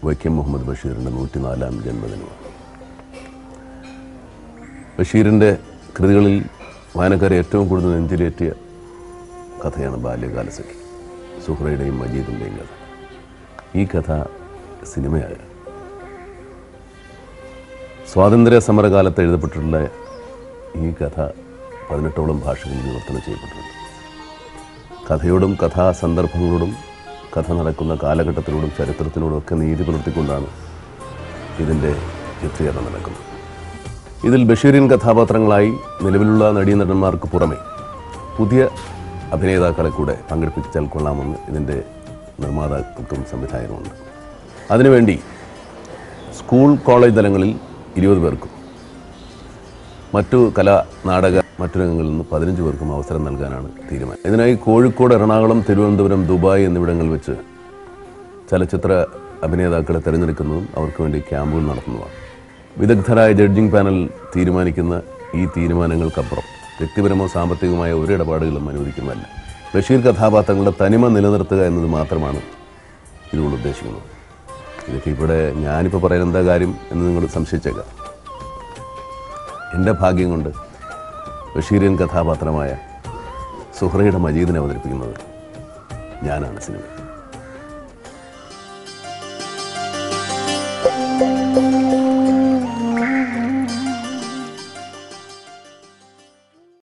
വൈക്കം മുഹമ്മദ് ബഷീറിൻ്റെ നൂറ്റിനാലാം ജന്മദിനമാണ് ബഷീറിൻ്റെ കൃതികളിൽ വായനക്കാരെ ഏറ്റവും കൂടുതൽ നെഞ്ചിലേറ്റിയ കഥയാണ് ബാല്യകാലസഖി സുഹ്രയുടെയും മജീദിൻ്റെയും കഥ ഈ കഥ സിനിമയായ സ്വാതന്ത്ര്യ സമരകാലത്ത് എഴുതപ്പെട്ടിട്ടുള്ള ഈ കഥ പതിനെട്ടോളം ഭാഷകളിൽ വിവർത്തനം ചെയ്യപ്പെട്ടിട്ടുണ്ട് കഥയോടും കഥാസന്ദർഭങ്ങളോടും കഥ നടക്കുന്ന കാലഘട്ടത്തിനോടും ചരിത്രത്തിനോടും ഒക്കെ നീതി പുലർത്തിക്കൊണ്ടാണ് ഇതിൻ്റെ ചിത്രീകരണം നടക്കുന്നത് ഇതിൽ ബഷീറിൻ കഥാപാത്രങ്ങളായി നിലവിലുള്ള നടീനടന്മാർക്ക് പുറമെ പുതിയ അഭിനേതാക്കളെ കൂടെ പങ്കെടുപ്പിച്ചാൽ കൊള്ളാമെന്ന് ഇതിൻ്റെ നിർമ്മാതാക്കൾക്കും സംവിധായകനുമുണ്ട് അതിനുവേണ്ടി സ്കൂൾ കോളേജ് തലങ്ങളിൽ ഇരുപത് പേർക്കും മറ്റു കലാ നാടക മറ്റു രംഗങ്ങളിൽ നിന്ന് പതിനഞ്ച് പേർക്കും അവസരം നൽകാനാണ് തീരുമാനം ഇതിനായി കോഴിക്കോട് എറണാകുളം തിരുവനന്തപുരം ദുബായ് എന്നിവിടങ്ങളിൽ വെച്ച് ചലച്ചിത്ര അഭിനേതാക്കളെ തിരഞ്ഞെടുക്കുന്നതും അവർക്ക് വേണ്ടി ക്യാമ്പുകൾ നടത്തുന്നതാണ് വിദഗ്ധരായ ജഡ്ജിംഗ് പാനൽ തീരുമാനിക്കുന്ന ഈ തീരുമാനങ്ങൾക്കപ്പുറം വ്യക്തിപരമോ സാമ്പത്തികമായ ഒരു ഇടപാടുകളും അനുവദിക്കുന്നതല്ല ബഷീർ കഥാപാത്രങ്ങളുടെ തനിമ നിലനിർത്തുക എന്നത് മാത്രമാണ് ഇതുകൊണ്ട് ഉദ്ദേശിക്കുന്നത് ഇതൊക്കെ ഇവിടെ ഞാനിപ്പോൾ പറയുന്ന എന്താ കാര്യം എന്ന് നിങ്ങൾ സംശയിച്ചേക്കാം എൻ്റെ ഭാഗ്യം കൊണ്ട് ബഷീറിയൻ കഥാപാത്രമായ സുഹ്രയുടെ മജീദിനെ അവതരിപ്പിക്കുന്നത് ഞാനാണ് സിനിമ